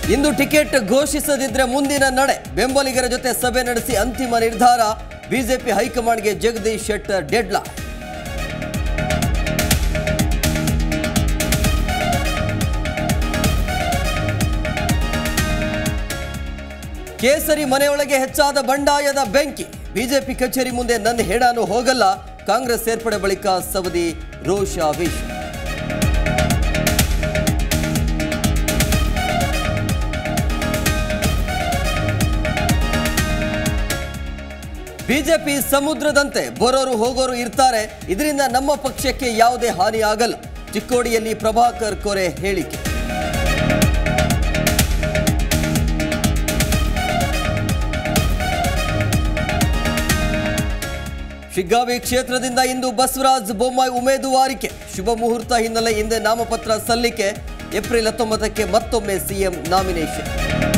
ಇಂದು ticket ಘೋಷಿಸದಿದ್ರೆ ಮುಂದಿನ ನಡೆ ಬೆಂಬಲಿಗರ ಜೊತೆ ಸಭೆ ನಡೆಸಿ ಅಂತಿಮ ನಿರ್ಧಾರ ಬಿಜೆಪಿ ಹೈಕಮಾಂಡ್ಗೆ ಜಗದೀಶ್ ಶೆಟ್ಟರ್ ಡೆಡ್ಲಾ ಕೇಸರಿ ಮನೆಯೊಳಗೆ ಹೆಚ್ಚಾದ ಬಂಡಾಯದ ಬೆಂಕಿ ಬಿಜೆಪಿ ಕಚೇರಿ ಮುಂದೆ ನನ್ನ ಹೆಡಾನು ಹೋಗಲ್ಲ ಕಾಂಗ್ರೆಸ್ ಸೇರ್ಪಡೆ ಬಳಿಕ ಸವದಿ ರೋಷಾವೇಶ ಬಿಜೆಪಿ ಸಮುದ್ರದಂತೆ ಬರೋರು ಹೋಗೋರು ಇರ್ತಾರೆ ಇದರಿಂದ ನಮ್ಮ ಪಕ್ಷಕ್ಕೆ ಯಾವುದೇ ಹಾನಿ ಆಗಲ್ಲ ಚಿಕ್ಕೋಡಿಯಲ್ಲಿ ಪ್ರಭಾಕರ್ ಕೊರೆ ಹೇಳಿಕೆ ಶಿಗ್ಗಾವಿ ಕ್ಷೇತ್ರದಿಂದ ಇಂದು ಬಸವರಾಜ್ ಬೊಮ್ಮಾಯಿ ಉಮೇದುವಾರಿಕೆ ಶುಭ ಮುಹೂರ್ತ ಹಿನ್ನೆಲೆ ಹಿಂದೆ ನಾಮಪತ್ರ ಸಲ್ಲಿಕೆ ಏಪ್ರಿಲ್ ಹತ್ತೊಂಬತ್ತಕ್ಕೆ ಮತ್ತೊಮ್ಮೆ ಸಿಎಂ ನಾಮಿನೇಷನ್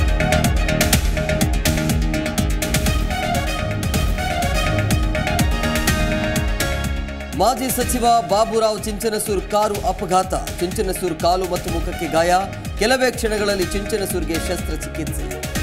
ಮಾಜಿ ಸಚಿವ ಬಾಬುರಾವ್ ಚಿಂಚನಸೂರ್ ಕಾರು ಅಪಘಾತ ಚಿಂಚನಸೂರ್ ಕಾಲು ಮತ್ತು ಮುಖಕ್ಕೆ ಗಾಯ ಕೆಲವೇ ಕ್ಷಣಗಳಲ್ಲಿ ಚಿಂಚನಸೂರ್ಗೆ ಶಸ್ತ್ರಚಿಕಿತ್ಸೆ